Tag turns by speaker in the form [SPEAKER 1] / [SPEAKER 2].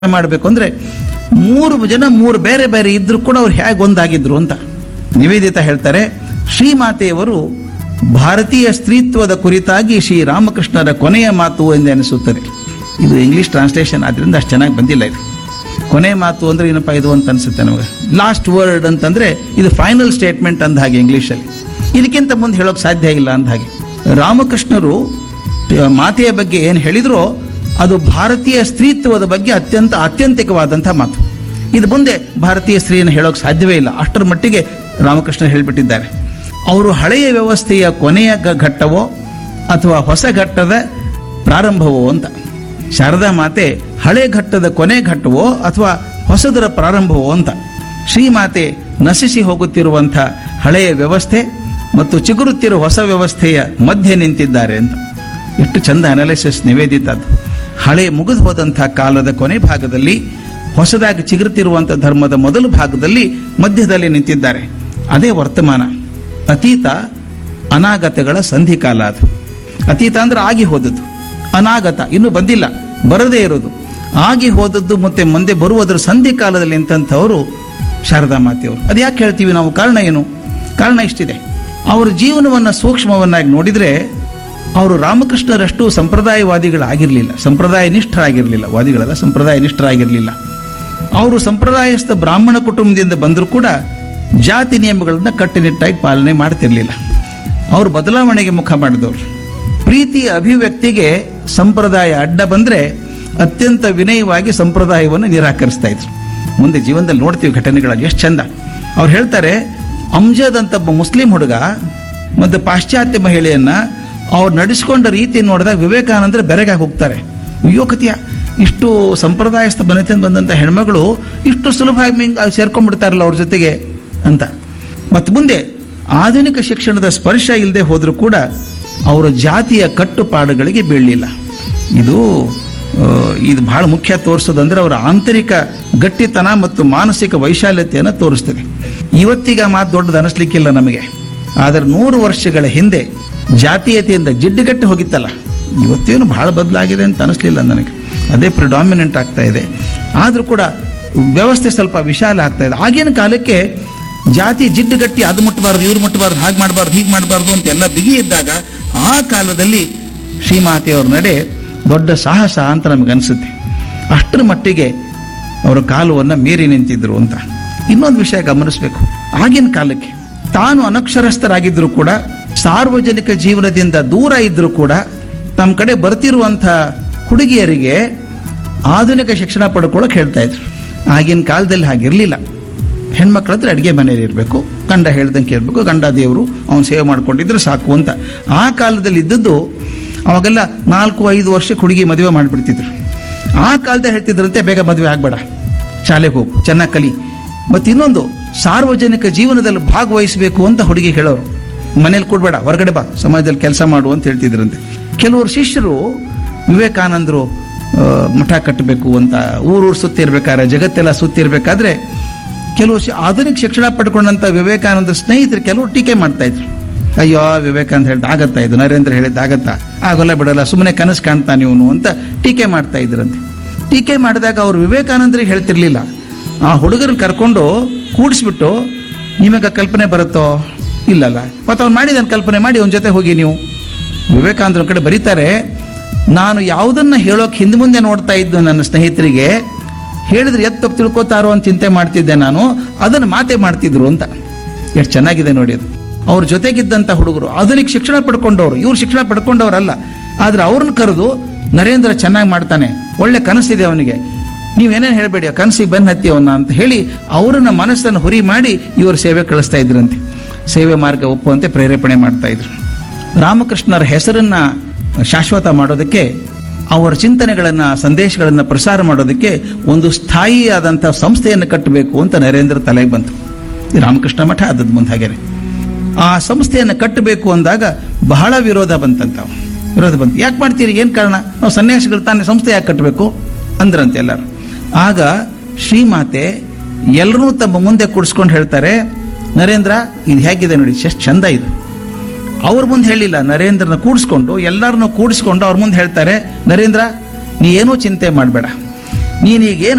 [SPEAKER 1] ಮಾಡಬೇಕು ಅಂದ್ರೆ ಮೂರು ಜನ ಮೂರು ಬೇರೆ ಬೇರೆ ಇದ್ರು ಕೂಡ ಅವ್ರು ಹೇಗೆ ಒಂದಾಗಿದ್ರು ಅಂತ ನಿವೇದಿತ ಹೇಳ್ತಾರೆ ಶ್ರೀಮಾತೆಯವರು ಭಾರತೀಯ ಸ್ತ್ರೀತ್ವದ ಕುರಿತಾಗಿ ಶ್ರೀ ರಾಮಕೃಷ್ಣರ ಕೊನೆಯ ಮಾತು ಎಂದು ಅನಿಸುತ್ತದೆ ಇದು ಇಂಗ್ಲಿಷ್ ಟ್ರಾನ್ಸ್ಲೇಷನ್ ಆದ್ರಿಂದ ಅಷ್ಟು ಚೆನ್ನಾಗಿ ಬಂದಿಲ್ಲ ಇದು ಕೊನೆ ಮಾತು ಅಂದ್ರೆ ಏನಪ್ಪ ಇದು ಅಂತ ಅನ್ಸುತ್ತೆ ನಮಗೆ ಲಾಸ್ಟ್ ವರ್ಡ್ ಅಂತಂದ್ರೆ ಇದು ಫೈನಲ್ ಸ್ಟೇಟ್ಮೆಂಟ್ ಅಂದ ಹಾಗೆ ಇಂಗ್ಲಿಷಲ್ಲಿ ಇದಕ್ಕಿಂತ ಮುಂದೆ ಹೇಳೋಕೆ ಸಾಧ್ಯ ಇಲ್ಲ ಅಂದ ಹಾಗೆ ರಾಮಕೃಷ್ಣರು ಮಾತೆಯ ಬಗ್ಗೆ ಏನು ಹೇಳಿದ್ರೋ ಅದು ಭಾರತೀಯ ಸ್ತ್ರೀತ್ವದ ಬಗ್ಗೆ ಅತ್ಯಂತ ಆತ್ಯಂತಿಕವಾದಂಥ ಮಾತು ಇದು ಮುಂದೆ ಭಾರತೀಯ ಸ್ತ್ರೀಯನ್ನು ಹೇಳೋಕೆ ಸಾಧ್ಯವೇ ಇಲ್ಲ ಅಷ್ಟರ ಮಟ್ಟಿಗೆ ರಾಮಕೃಷ್ಣ ಹೇಳಿಬಿಟ್ಟಿದ್ದಾರೆ ಅವರು ಹಳೆಯ ವ್ಯವಸ್ಥೆಯ ಕೊನೆಯ ಗ- ಘಟ್ಟವೋ ಅಥವಾ ಹೊಸ ಘಟ್ಟದ ಪ್ರಾರಂಭವೋ ಅಂತ ಶಾರದಾ ಮಾತೆ ಹಳೆ ಘಟ್ಟದ ಕೊನೆ ಘಟ್ಟವೋ ಅಥವಾ ಹೊಸದರ ಪ್ರಾರಂಭವೋ ಅಂತ ಶ್ರೀಮಾತೆ ನಶಿಸಿ ಹೋಗುತ್ತಿರುವಂಥ ಹಳೆಯ ವ್ಯವಸ್ಥೆ ಮತ್ತು ಚಿಗುರುತ್ತಿರುವ ಹೊಸ ವ್ಯವಸ್ಥೆಯ ಮಧ್ಯೆ ನಿಂತಿದ್ದಾರೆ ಅಂತ ಎಷ್ಟು ಚಂದ ಅನಾಲಿಸಿಸ್ ನಿವೇದಿತ ಅದು ಹಳೆ ಮುಗಿದು ಹೋದಂಥ ಕಾಲದ ಕೊನೆ ಭಾಗದಲ್ಲಿ ಹೊಸದಾಗಿ ಚಿಗುರುತ್ತಿರುವಂಥ ಧರ್ಮದ ಮೊದಲು ಭಾಗದಲ್ಲಿ ಮಧ್ಯದಲ್ಲಿ ನಿಂತಿದ್ದಾರೆ ಅದೇ ವರ್ತಮಾನ ಅತೀತ ಅನಾಗತಗಳ ಸಂಧಿಕಾಲ ಅದು ಅತೀತ ಅಂದ್ರೆ ಆಗಿ ಹೋದದ್ದು ಅನಾಗತ ಇನ್ನು ಬಂದಿಲ್ಲ ಬರದೇ ಇರೋದು ಆಗಿ ಹೋದದ್ದು ಮತ್ತೆ ಮುಂದೆ ಬರುವುದರ ಸಂಧಿ ಕಾಲದಲ್ಲಿ ನಿಂತಂಥವರು ಶಾರದಾ ಮಾತೆಯವರು ಅದು ಯಾಕೆ ಹೇಳ್ತೀವಿ ನಾವು ಕಾರಣ ಏನು ಕಾರಣ ಇಷ್ಟಿದೆ ಅವರ ಜೀವನವನ್ನು ಸೂಕ್ಷ್ಮವನ್ನಾಗಿ ನೋಡಿದ್ರೆ ಅವರು ರಾಮಕೃಷ್ಣರಷ್ಟು ಸಂಪ್ರದಾಯವಾದಿಗಳಾಗಿರಲಿಲ್ಲ ಸಂಪ್ರದಾಯ ನಿಷ್ಠರಾಗಿರಲಿಲ್ಲ ವಾದಿಗಳಲ್ಲ ಸಂಪ್ರದಾಯ ನಿಷ್ಠರಾಗಿರಲಿಲ್ಲ ಅವರು ಸಂಪ್ರದಾಯಸ್ಥ ಬ್ರಾಹ್ಮಣ ಕುಟುಂಬದಿಂದ ಬಂದರೂ ಕೂಡ ಜಾತಿ ನಿಯಮಗಳನ್ನ ಕಟ್ಟುನಿಟ್ಟಾಗಿ ಪಾಲನೆ ಮಾಡ್ತಿರ್ಲಿಲ್ಲ ಅವರು ಬದಲಾವಣೆಗೆ ಮುಖ ಮಾಡಿದವರು ಪ್ರೀತಿಯ ಅಭಿವ್ಯಕ್ತಿಗೆ ಸಂಪ್ರದಾಯ ಅಡ್ಡ ಬಂದ್ರೆ ಅತ್ಯಂತ ವಿನಯವಾಗಿ ಸಂಪ್ರದಾಯವನ್ನು ನಿರಾಕರಿಸ್ತಾ ಇದ್ರು ಮುಂದೆ ಜೀವನದಲ್ಲಿ ನೋಡ್ತೀವಿ ಘಟನೆಗಳಲ್ಲಿ ಎಷ್ಟು ಚಂದ ಅವ್ರು ಹೇಳ್ತಾರೆ ಅಂಜದ್ ಅಂತ ಒಬ್ಬ ಮುಸ್ಲಿಂ ಹುಡುಗ ಮತ್ತು ಪಾಶ್ಚಾತ್ಯ ಮಹಿಳೆಯನ್ನ ಅವ್ರು ನಡೆಸಿಕೊಂಡ ರೀತಿ ನೋಡಿದಾಗ ವಿವೇಕಾನಂದ್ರ ಬೆರಗಾಗಿ ಹೋಗ್ತಾರೆ ಅಯ್ಯೋ ಕತಿಯ ಇಷ್ಟು ಸಂಪ್ರದಾಯಸ್ಥ ಮನೆತನ ಬಂದಂತ ಹೆಣ್ಮಗಳು ಇಷ್ಟು ಸುಲಭವಾಗಿ ಮಿಂಗ್ ಸೇರ್ಕೊಂಡ್ಬಿಡ್ತಾರಲ್ಲ ಅವ್ರ ಜೊತೆಗೆ ಅಂತ ಮತ್ತು ಮುಂದೆ ಆಧುನಿಕ ಶಿಕ್ಷಣದ ಸ್ಪರ್ಶ ಇಲ್ಲದೆ ಹೋದರೂ ಕೂಡ ಅವರ ಜಾತಿಯ ಕಟ್ಟುಪಾಡುಗಳಿಗೆ ಬೀಳಲಿಲ್ಲ ಇದು ಆ, ಇದು ಬಹಳ ಮುಖ್ಯ ತೋರಿಸೋದಂದ್ರೆ ಅವರ ಆಂತರಿಕ ಗಟ್ಟಿತನ ಮತ್ತು ಮಾನಸಿಕ ವೈಶಾಲ್ಯತೆಯನ್ನು ತೋರಿಸ್ತದೆ ಇವತ್ತಿಗೆ ಆ ಮಾತು ದೊಡ್ಡದು ಅನಿಸ್ಲಿಕ್ಕಿಲ್ಲ ನಮಗೆ ಆದರೆ ನೂರು ವರ್ಷಗಳ ಹಿಂದೆ ಜಾತೀಯತೆಯಿಂದ ಜಿಡ್ಡುಗಟ್ಟಿ ಹೋಗಿತ್ತಲ್ಲ ಇವತ್ತೇನು ಬಹಳ ಬದಲಾಗಿದೆ ಅಂತ ಅನಿಸ್ಲಿಲ್ಲ ನನಗೆ ಅದೇ ಪ್ರಿಡಾಮಿನೆಂಟ್ ಆಗ್ತಾ ಇದೆ ಆದರೂ ಕೂಡ ವ್ಯವಸ್ಥೆ ಸ್ವಲ್ಪ ವಿಶಾಲ ಆಗ್ತಾ ಇದೆ ಆಗಿನ ಕಾಲಕ್ಕೆ ಜಾತಿ ಜಿಡ್ಡುಗಟ್ಟಿ ಅದು ಮುಟ್ಟಬಾರ್ದು ಇವ್ರು ಮುಟ್ಟಬಾರ್ದು ಹಾಗೆ ಮಾಡಬಾರ್ದು ಹೀಗೆ ಮಾಡಬಾರ್ದು ಅಂತ ಎಲ್ಲ ಬಿಗಿ ಇದ್ದಾಗ ಆ ಕಾಲದಲ್ಲಿ ಶ್ರೀಮಾತೆಯವ್ರ ನಡೆ ದೊಡ್ಡ ಸಾಹಸ ಅಂತ ನಮಗೆ ಅನಿಸುತ್ತೆ ಅಷ್ಟರ ಮಟ್ಟಿಗೆ ಅವರ ಕಾಲವನ್ನು ಮೀರಿ ನಿಂತಿದ್ರು ಅಂತ ಇನ್ನೊಂದು ವಿಷಯ ಗಮನಿಸಬೇಕು ಆಗಿನ ಕಾಲಕ್ಕೆ ತಾನು ಅನಕ್ಷರಸ್ಥರಾಗಿದ್ದರೂ ಕೂಡ ಸಾರ್ವಜನಿಕ ಜೀವನದಿಂದ ದೂರ ಇದ್ರೂ ಕೂಡ ತಮ್ಮ ಕಡೆ ಬರ್ತಿರುವಂಥ ಹುಡುಗಿಯರಿಗೆ ಆಧುನಿಕ ಶಿಕ್ಷಣ ಪಡ್ಕೊಳ್ಳೋಕೆ ಹೇಳ್ತಾ ಇದ್ರು ಆಗಿನ ಕಾಲದಲ್ಲಿ ಹಾಗಿರಲಿಲ್ಲ ಹೆಣ್ಮಕ್ಳ ಹತ್ರ ಅಡುಗೆ ಮನೇಲಿ ಇರಬೇಕು ಗಂಡ ಹೇಳ್ದಂಗೆ ಕೇಳಬೇಕು ಗಂಡ ದೇವರು ಅವನು ಸೇವೆ ಮಾಡ್ಕೊಂಡಿದ್ರೆ ಸಾಕು ಅಂತ ಆ ಕಾಲದಲ್ಲಿ ಇದ್ದದ್ದು ಅವಾಗೆಲ್ಲ ನಾಲ್ಕು ಐದು ವರ್ಷಕ್ಕೆ ಹುಡುಗಿ ಮದುವೆ ಮಾಡಿಬಿಡ್ತಿದ್ರು ಆ ಕಾಲದಲ್ಲಿ ಹೇಳ್ತಿದ್ರಂತೆ ಬೇಗ ಮದುವೆ ಆಗಬೇಡ ಶಾಲೆಗೆ ಹೋಗು ಚೆನ್ನಾಗಿ ಕಲಿ ಮತ್ತು ಇನ್ನೊಂದು ಸಾರ್ವಜನಿಕ ಜೀವನದಲ್ಲಿ ಭಾಗವಹಿಸಬೇಕು ಅಂತ ಹುಡುಗಿ ಹೇಳೋರು ಮನೇಲಿ ಕೊಡ್ಬೇಡ ಹೊರಗಡೆ ಬಾ ಸಮಾಜದಲ್ಲಿ ಕೆಲಸ ಮಾಡು ಅಂತ ಹೇಳ್ತಿದ್ರಂತೆ ಕೆಲವರು ಶಿಷ್ಯರು ವಿವೇಕಾನಂದರು ಆ, ಮಠ ಕಟ್ಟಬೇಕು ಅಂತ ಊರೂರು ಸುತ್ತಿರ್ಬೇಕಾದ್ರೆ ಜಗತ್ತೆಲ್ಲ ಸುತ್ತಿರ್ಬೇಕಾದ್ರೆ ಕೆಲವು ಶಿ- ಆಧುನಿಕ ಶಿಕ್ಷಣ ಪಡ್ಕೊಂಡಂತ ವಿವೇಕಾನಂದ ಸ್ನೇಹಿತರು ಕೆಲವು ಟೀಕೆ ಮಾಡ್ತಾ ಇದ್ರು ಅಯ್ಯೋ ವಿವೇಕಾನಂದ ಹೇಳಿದ ಆಗತ್ತಾ ಇದು ನರೇಂದ್ರ ಹೇಳಿದ ಆಗತ್ತಾ ಆಗೋಲ್ಲ ಬಿಡಲ್ಲ ಸುಮ್ಮನೆ ಕನಸು ಕಾಣ್ತಾನೆ ಇವನು ಅಂತ ಟೀಕೆ ಮಾಡ್ತಾ ಇದ್ರಂತೆ ಟೀಕೆ ಮಾಡಿದಾಗ ಅವರು ವಿವೇಕಾನಂದರಿಗೆ ಹೇಳ್ತಿರ್ಲಿಲ್ಲ ಆ ಹುಡುಗರನ್ನ ಕರ್ಕೊಂಡು ಕೂಡಿಸ್ಬಿಟ್ಟು ನಿಮಗೆ ಕಲ್ಪನೆ ಬರುತ್ತೋ ಇಲ್ಲಲ್ಲ ಮತ್ತೆ ಅವ್ನು ಮಾಡಿದ ಕಲ್ಪನೆ ಮಾಡಿ ಅವನ ಜೊತೆ ಹೋಗಿ ನೀವು ವಿವೇಕಾನಂದರ ಕಡೆ ಬರೀತಾರೆ ನಾನು ಯಾವುದನ್ನ ಹೇಳೋಕೆ ಹಿಂದೆ ಮುಂದೆ ನೋಡ್ತಾ ಇದ್ದು ನನ್ನ ಸ್ನೇಹಿತರಿಗೆ ಹೇಳಿದ್ರೆ ಎತ್ತು ತಪ್ಪು ತಿಳ್ಕೊತಾರೋ ಅಂತ ಚಿಂತೆ ಮಾಡ್ತಿದ್ದೆ ನಾನು ಅದನ್ನು ಮಾತೆ ಮಾಡ್ತಿದ್ರು ಅಂತ ಎಷ್ಟು ಚೆನ್ನಾಗಿದೆ ನೋಡಿ ಅದು ಅವ್ರ ಜೊತೆಗಿದ್ದಂಥ ಹುಡುಗರು ಆಧುನಿಕ ಶಿಕ್ಷಣ ಪಡ್ಕೊಂಡವರು ಇವ್ರು ಶಿಕ್ಷಣ ಪಡ್ಕೊಂಡವರಲ್ಲ ಆದ್ರೆ ಅವ್ರನ್ನ ಕರೆದು ನರೇಂದ್ರ ಚೆನ್ನಾಗಿ ಮಾಡ್ತಾನೆ ಒಳ್ಳೆ ಕನಸಿದೆ ಅವನಿಗೆ ನೀವೇನೇನು ಹೇಳಬೇಡಿ ಆ ಕನಸಿಗೆ ಬೆನ್ನ ಹತ್ತಿ ಅವನ್ನ ಅಂತ ಹೇಳಿ ಅವರನ್ನ ಮನಸ್ಸನ್ನು ಹುರಿ ಮಾಡಿ ಇವರು ಸೇವೆ ಕಳಿಸ್ತಾ ಇದ್ರಂತೆ ಸೇವೆ ಮಾರ್ಗ ಒಪ್ಪುವಂತೆ ಪ್ರೇರೇಪಣೆ ಮಾಡ್ತಾ ಇದ್ರು ರಾಮಕೃಷ್ಣರ ಹೆಸರನ್ನ ಶಾಶ್ವತ ಮಾಡೋದಕ್ಕೆ ಅವರ ಚಿಂತನೆಗಳನ್ನ ಸಂದೇಶಗಳನ್ನ ಪ್ರಸಾರ ಮಾಡೋದಕ್ಕೆ ಒಂದು ಸ್ಥಾಯಿಯಾದಂಥ ಸಂಸ್ಥೆಯನ್ನು ಕಟ್ಟಬೇಕು ಅಂತ ನರೇಂದ್ರ ತಲೆಗೆ ಬಂತು ಈ ರಾಮಕೃಷ್ಣ ಮಠ ಆದದ್ದು ಮುಂದೆ ಹಾಗೇನೆ ಆ ಸಂಸ್ಥೆಯನ್ನು ಕಟ್ಟಬೇಕು ಅಂದಾಗ ಬಹಳ ವಿರೋಧ ಬಂತಂತ ವಿರೋಧ ಬಂತು ಯಾಕೆ ಮಾಡ್ತೀರಿ ಏನು ಕಾರಣ ನಾವು ಸನ್ಯಾಸಿಗಳು ತಾನೇ ಸಂಸ್ಥೆ ಯಾಕೆ ಕಟ್ಟಬೇಕು ಅಂದ್ರಂತೆ ಎಲ್ಲರೂ ಆಗ ಶ್ರೀಮಾತೆ ಎಲ್ಲರೂ ತಮ್ಮ ಮುಂದೆ ಕೂಡಿಸ್ಕೊಂಡು ಹೇಳ್ತಾರೆ ನರೇಂದ್ರ ಇದು ಹೇಗಿದೆ ನೋಡಿ ಎಷ್ಟು ಚಂದ ಇದು ಅವ್ರ ಮುಂದೆ ಹೇಳಿಲ್ಲ ನರೇಂದ್ರನ ಕೂಡಿಸ್ಕೊಂಡು ಎಲ್ಲರನ್ನು ಕೂಡಿಸ್ಕೊಂಡು ಅವ್ರ ಮುಂದೆ ಹೇಳ್ತಾರೆ ನರೇಂದ್ರ ನೀ ಏನೂ ಚಿಂತೆ ಮಾಡಬೇಡ ನೀನೀಗೇನು